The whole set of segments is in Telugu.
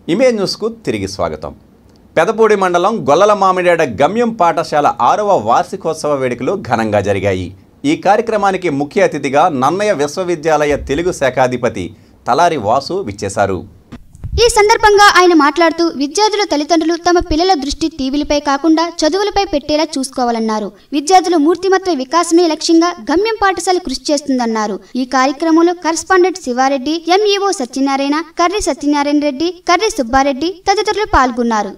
ఇమేజ్ న్యూస్కు తిరిగి స్వాగతం పెదపూడి మండలం గొల్లల మామిడాడ గమ్యం పాఠశాల ఆరవ వార్షికోత్సవ వేడుకలు ఘనంగా జరిగాయి ఈ కార్యక్రమానికి ముఖ్య అతిథిగా నన్నయ విశ్వవిద్యాలయ తెలుగు శాఖాధిపతి తలారి వాసు విచ్చేశారు ఈ సందర్భంగా ఆయన మాట్లాడుతూ విద్యార్థుల తల్లిదండ్రులు తమ పిల్లల దృష్టి టీవీలపై కాకుండా చదువులపై పెట్టేలా చూసుకోవాలన్నారు విద్యార్థుల మూర్తిమత్వ వికాసమే లక్ష్యంగా గమ్యం పాఠశాల కృషి చేస్తుందన్నారు ఈ కార్యక్రమంలో కరస్పాండెంట్ శివారెడ్డి ఎంఈఓ సత్యనారాయణ కర్రి సత్యనారాయణ రెడ్డి కర్రి సుబ్బారెడ్డి తదితరులు పాల్గొన్నారు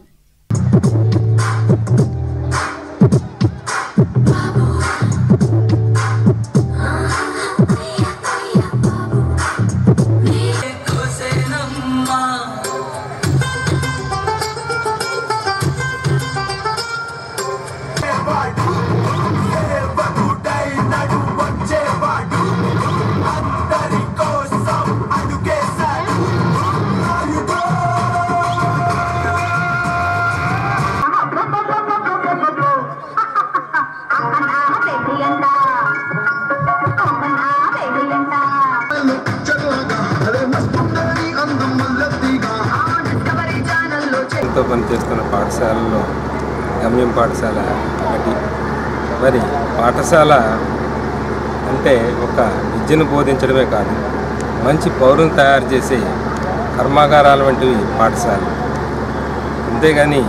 ఎంతో పనిచేస్తున్న పాఠశాలలో గమ్యం పాఠశాల ఒకటి మరి పాఠశాల అంటే ఒక విద్యను బోధించడమే కాదు మంచి పౌరుని తయారు చేసే కర్మాగారాల వంటివి పాఠశాల అంతేగాని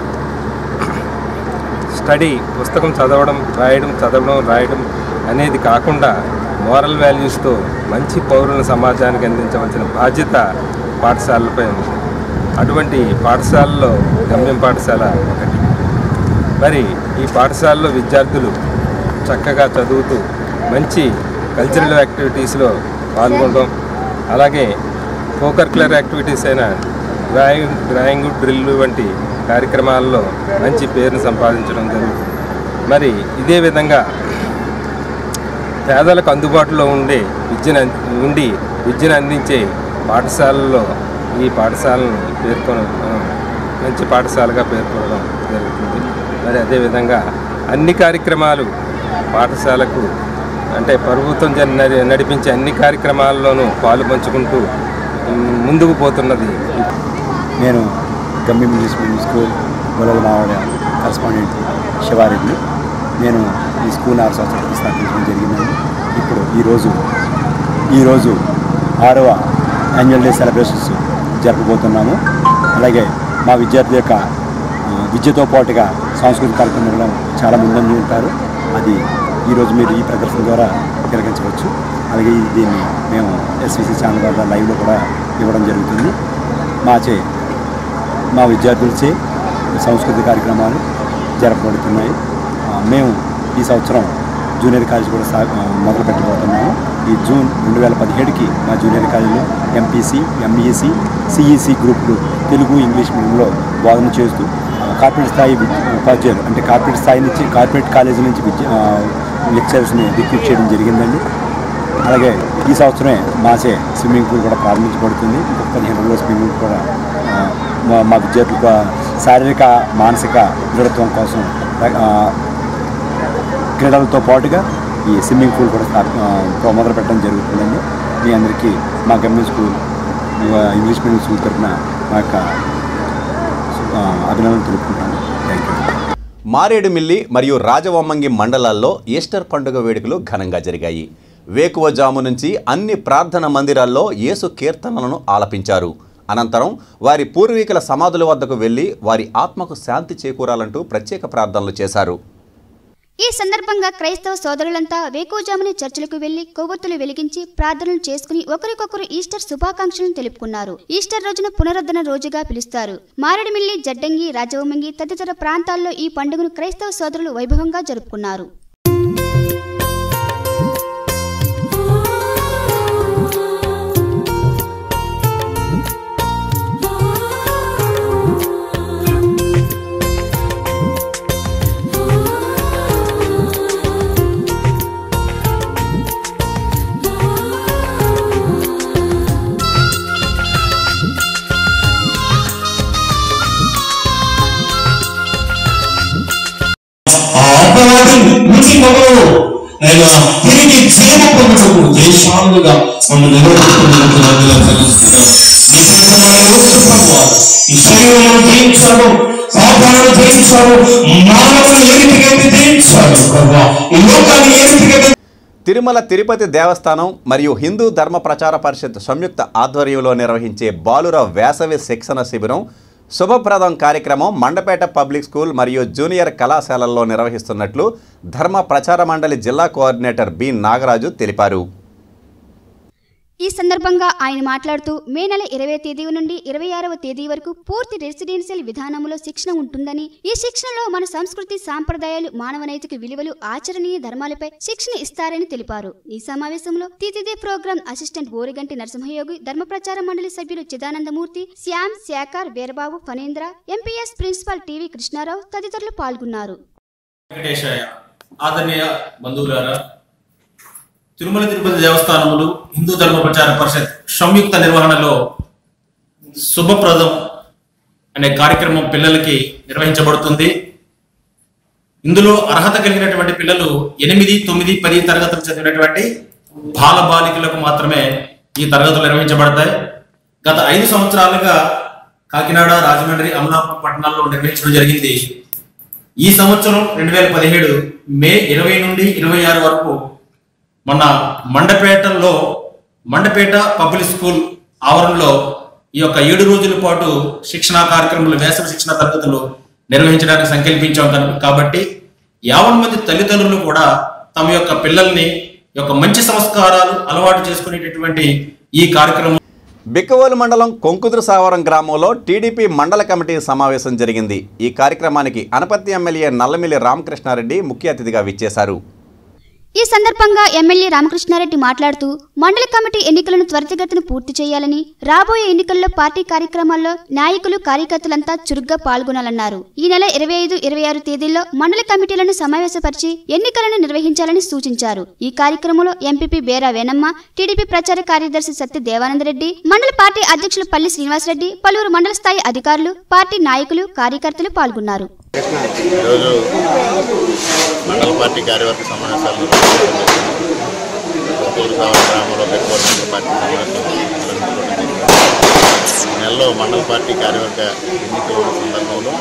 స్టడీ పుస్తకం చదవడం రాయడం చదవడం రాయడం అనేది కాకుండా మోరల్ వాల్యూస్తో మంచి పౌరుల సమాజానికి అందించవలసిన బాధ్యత పాఠశాలలపై ఉంది అటువంటి పాఠశాలలో గమ్యం పాఠశాల ఒకటి మరి ఈ పాఠశాలలో విద్యార్థులు చక్కగా చదువుతూ మంచి కల్చరల్ యాక్టివిటీస్లో పాల్గొనడం అలాగే కోకర్కులర్ యాక్టివిటీస్ అయిన డ్రాయింగ్ డ్రాయింగ్ డ్రిల్ వంటి కార్యక్రమాల్లో మంచి పేరును సంపాదించడం జరుగుతుంది మరి ఇదే విధంగా పేదలకు అందుబాటులో ఉండే విద్యను అం- ఉండి విద్యను అందించే పాఠశాలల్లో ఈ పాఠశాలను పేర్కొన ఆ, మంచి పాఠశాలగా పేర్కొనడం జరుగుతుంది మరి అదేవిధంగా అన్ని కార్యక్రమాలు పాఠశాలకు అంటే ప్రభుత్వం జన్- నడి- నడిపించే అన్ని కార్యక్రమాల్లోనూ పాలు పంచుకుంటూ ఉమ్, ముందుకు పోతున్నది నేను Gamyam English medium school Gollala Mavada correspondent Sivareddy నేను ఈ స్కూల్ ఆరు సంవత్సరాలు స్థాపించడం జరిగిందండి ఇప్పుడు ఈరోజు ఈరోజు ఆరవ యాన్యువల్ డే సెలబ్రేషన్స్ జరపబోతున్నాము అలాగే మా విద్యార్థుల యొక్క ఆ, విద్యతో పాటుగా సాంస్కృతిక కార్యక్రమంలో చాలా ముందంజ ఉంటారు అది ఈరోజు మీరు ఈ ప్రదర్శన ద్వారా తిలకించవచ్చు అలాగే ఈ- దీన్ని మేము ఎస్విసి ఛానల్ ద్వారా లైవ్లో కూడా ఇవ్వడం జరుగుతుంది మాచే మా విద్యార్థులచే సాంస్కృతిక కార్యక్రమాలు జరపబడుతున్నాయి ఆ, మేము ఈ సంవత్సరం జూనియర్ కాలేజ్ కూడా సా ఆ, మొదలు పెట్టబోతున్నాము ఈ జూన్ రెండు వేల పదిహేడుకి మా జూనియర్ కాలేజీలో ఎంపీసీ ఎంఈసి సిఈసి గ్రూపులు తెలుగు ఇంగ్లీష్ మీడియంలో బోధన చేస్తూ ఆ, కార్పొరేట్ స్థాయి విద్య- ఉపాధ్యాయులు అంటే కార్పొరేట్ స్థాయి నుంచి కార్పొరేట్ కాలేజీ నుంచి విద్య ఆ, లెక్చరర్స్ని రిక్రూట్ చేయడం జరిగిందండి అలాగే ఈ సంవత్సరమే మాసే స్విమ్మింగ్ పూల్ కూడా ప్రారంభించబడుతుంది ఇంకొక పదిహేను రోజుల్లో స్విమ్మింగ్ పూల్ కూడా ఆ, మా మా విద్యార్థులకు శారీరక మానసిక దృఢత్వం కోసం ఆ, క్రీడలతో పాటుగా ఈ స్విమ్మింగ్ పూల్ కూడా స్థాప- ఆ, మొదలు పెట్టడం జరుగుతుందండి మీ అందరికీ మా గమ్యం స్కూల్ ఆ, ఇంగ్లీష్ మీడియం స్కూల్ తరఫున మా యొక్క ఆ, అభినందనలు తెలుపుకుంటాను థ్యాంక్ యూ మారేడుమిల్లి మరియు రాజవొమ్మంగి మండలాల్లో ఈస్టర్ పండుగ వేడుకలు ఘనంగా జరిగాయి వేకువజాము నుంచి అన్ని ప్రార్థన మందిరాల్లో యేసు కీర్తనలను ఆలపించారు అనంతరం వారి పూర్వీకుల సమాధుల వద్దకు వెళ్లి వారి ఆత్మకు శాంతి చేకూరాలంటూ ప్రత్యేక ప్రార్థనలు చేశారు ఈ సందర్భంగా క్రైస్తవ సోదరులంతా వేకువజామున చర్చిలకు వెళ్లి కొవ్వొత్తులు వెలిగించి ప్రార్థనలు చేసుకుని ఒకరికొకరు ఈస్టర్ శుభాకాంక్షలను తెలుపుకున్నారు ఈస్టర్ రోజున పునరుద్ధరణ రోజుగా పిలుస్తారు మారేడుమిల్లి జడ్డంగి రాజవమంగి తదితర ప్రాంతాల్లో ఈ పండుగను క్రైస్తవ సోదరులు వైభవంగా జరుపుకున్నారు ఆనాడు మృతిమలో ఆయన తిరిగి జీవ పొందుటకు దేశాలుగా మనం నిలబడుతున్నట్టు తెలుస్తున్నాం శరీరమును జయించాడు పాపాలను జయించాడు మానవుని ఏ రీతిగా అయితే జయించాడు ప్రభా ఈ లోకాన్ని ఏ రీతిగా అయితే తిరుమల తిరుపతి దేవస్థానం మరియు హిందూ ధర్మ ప్రచార పరిషత్ సంయుక్త ఆధ్వర్యంలో నిర్వహించే బాలుర వేసవి శిక్షణ శిబిరం శుభప్రదం కార్యక్రమం మండపేట పబ్లిక్ స్కూల్ మరియు జూనియర్ కళాశాలల్లో నిర్వహిస్తున్నట్లు ధర్మ ప్రచార మండలి జిల్లా కోఆర్డినేటర్ బి నాగరాజు తెలిపారు ఈ సందర్భంగా ఆయన మాట్లాడుతూ మే నెల ఇరవై తేదీ నుండి ఇరవై ఆరవ తేదీ వరకు పూర్తి రెసిడెన్షియల్ విధానంలో శిక్షణ ఉంటుందని ఈ శిక్షణలో మన సంస్కృతి సాంప్రదాయాలు మానవ నైతిక విలువలు ఆచరణీయ ధర్మాలపై శిక్షణ ఇస్తారని తెలిపారు ఈ సమావేశంలో తితిదే ప్రోగ్రాం అసిస్టెంట్ ఓరిగంటి నరసింహయోగి ధర్మ ప్రచార మండలి సభ్యులు Chidanandamurthy Shyam Sekhar Veerababu Phanendra MPS principal TV Krishnarao తదితరులు పాల్గొన్నారు వెంకటేశాయ ఆదరణీయ బంధువులారా తిరుమల తిరుపతి దేవస్థానములు హిందూ ధర్మ ప్రచార పరిషత్ సంయుక్త నిర్వహణలో శుభప్రదం అనే కార్యక్రమం పిల్లలకి నిర్వహించబడుతుంది ఇందులో అర్హత కలిగినటువంటి పిల్లలు ఎనిమిది తొమ్మిది పది తరగతులు చదివినటువంటి బాల బాలికలకు మాత్రమే ఈ తరగతులు నిర్వహించబడతాయి గత ఐదు సంవత్సరాలుగా కాకినాడ రాజమండ్రి అమలాపురం పట్టణాల్లో నిర్వహించడం జరిగింది ఈ సంవత్సరం రెండు వేల పదిహేడు మే ఇరవై నుండి ఇరవై ఆరు వరకు మన మండపేటలో మండపేట పబ్లిక్ స్కూల్ ఆవరణలో ఈ యొక్క ఏడు రోజుల పాటు శిక్షణా కార్యక్రమాలు వేసవి శిక్షణ తరగతులు నిర్వహించడానికి సంకల్పించాం కనుక కాబట్టి యావన్ మంది తల్లిదండ్రులు కూడా తమ యొక్క పిల్లల్ని ఈ యొక్క మంచి సంస్కారాలు అలవాటు చేసుకునేటటువంటి ఈ కార్యక్రమం బిక్కవోలు మండలం కొంకుదురు సావరం గ్రామంలో టీడీపీ మండల కమిటీ సమావేశం జరిగింది ఈ కార్యక్రమానికి అనపర్తి ఎమ్మెల్యే నల్లమిల్లి రామకృష్ణారెడ్డి ముఖ్య అతిథిగా విచ్చేశారు ఈ సందర్భంగా ఎమ్మెల్యే రామకృష్ణారెడ్డి మాట్లాడుతూ మండల కమిటీ ఎన్నికలను త్వరితగతిన పూర్తి చేయాలని రాబోయే ఎన్నికల్లో పార్టీ కార్యక్రమాల్లో నాయకులు కార్యకర్తలంతా చురుగ్గా పాల్గొనాలన్నారు ఈ నెల ఇరవై ఐదు ఇరవై ఆరు తేదీల్లో మండల కమిటీలను సమావేశపరిచి ఎన్నికలను నిర్వహించాలని సూచించారు ఈ కార్యక్రమంలో ఎంపీపీ బేరా వేనమ్మ టీడీపీ ప్రచార కార్యదర్శి సత్య దేవానందరెడ్డి మండల పార్టీ అధ్యక్షులు పల్లి శ్రీనివాసరెడ్డి పలువురు మండల స్థాయి అధికారులు పార్టీ నాయకులు కార్యకర్తలు పాల్గొన్నారు ఈరోజు మండల పార్టీ కార్యవర్గ సమావేశాలు గుంటూరు సావర గ్రామంలో పెట్టుకోవడం మండల పార్టీ సమావేశం నిర్వహించుకోవడం జరిగింది. ఈ నెలలో మండల పార్టీ కార్యవర్గ ఎన్నికలు ఉన్న సందర్భంలో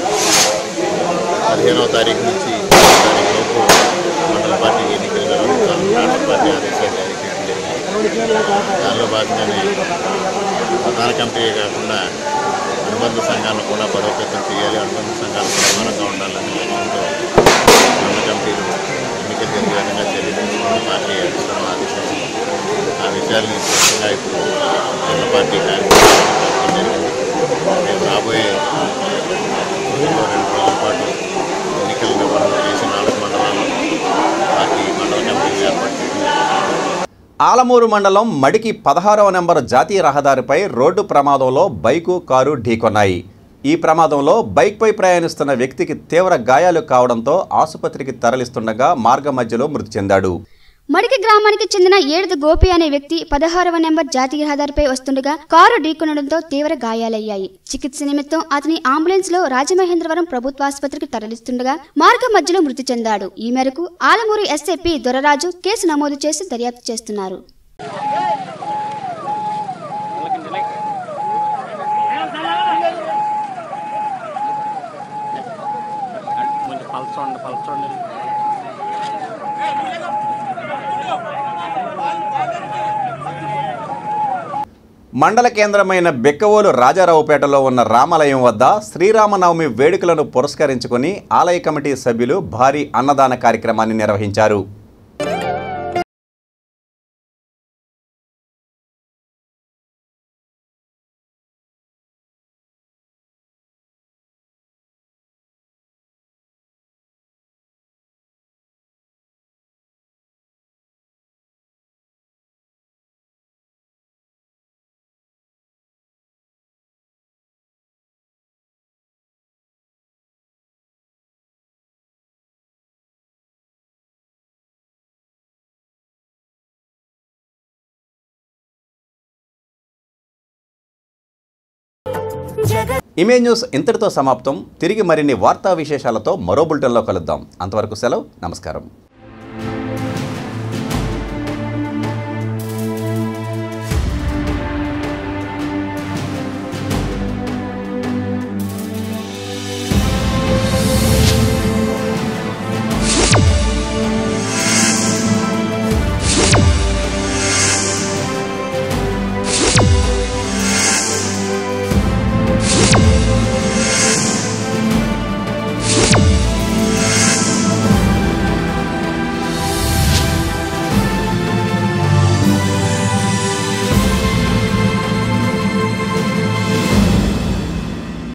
పదిహేనవ తారీఖు నుంచి ఇరవై తారీఖు లోపు మండల పార్టీ ఎన్నికలు నిర్వహించాలని మండల పార్టీ ఆదేశాలు జారీ చేయడం జరిగింది దానిలో భాగంగానే ప్రధాన కమిటీ కాకుండా అనుబంధ సంఘాలను కూడా బలోపేతం చేయాలి అనుబంధ సంఘాలు సమానంగా ఉండాలనే లక్ష్యంతో మండల కమిటీలు ఎన్నిక జరిగే విధంగా చర్యలు తీసుకుని పార్టీ అధిష్టానం ఆదేశించింది ఆ విషయాల్ని స్పష్టంగా ఇప్పుడు మండల పార్టీ కార్యక్రమం జరిగింది రేపు రాబోయే రోజుల్లో రెండు రోజుల పాటు ఎన్నికల నిర్వహణ చేసి నాలుగు మండలాల్లో పార్టీ మండల కమిటీలు ఏర్పాటు చేసింది ఆలమూరు మండలం మడికి పదహారవ నెంబర్ జాతీయ రహదారిపై రోడ్డు ప్రమాదంలో బైకు కారు ఢీకొన్నాయి ఈ ప్రమాదంలో బైక్పై ప్రయాణిస్తున్న వ్యక్తికి తీవ్ర గాయాలు కావడంతో ఆసుపత్రికి తరలిస్తుండగా మార్గ మధ్యలో మృతి చెందాడు మడికి గ్రామానికి చెందిన ఏడుద గోపి అనే వ్యక్తి పదహారవ నెంబర్ జాతీయ రహదారిపై వస్తుండగా కారు ఢీకొనడంతో తీవ్ర గాయాలయ్యాయి చికిత్స నిమిత్తం అతని అంబులెన్స్ లో రాజమహేంద్రవరం ప్రభుత్వ ఆసుపత్రికి తరలిస్తుండగా మార్గ మధ్యలో మృతి చెందాడు ఈ మేరకు ఆలమూరు ఎస్ఐపి దొరరాజు కేసు నమోదు చేసి దర్యాప్తు చేస్తున్నారు మండల కేంద్రమైన బెక్కవోలు రాజారావుపేటలో ఉన్న రామాలయం వద్ద శ్రీరామనవమి వేడుకలను పురస్కరించుకొని ఆలయ కమిటీ సభ్యులు భారీ అన్నదాన కార్యక్రమాన్ని నిర్వహించారు ఇమేజ్ న్యూస్ ఇంతటితో సమాప్తం తిరిగి మరిన్ని వార్తా విశేషాలతో మరో బులెటిన్లో కలుద్దాం అంతవరకు సెలవు నమస్కారం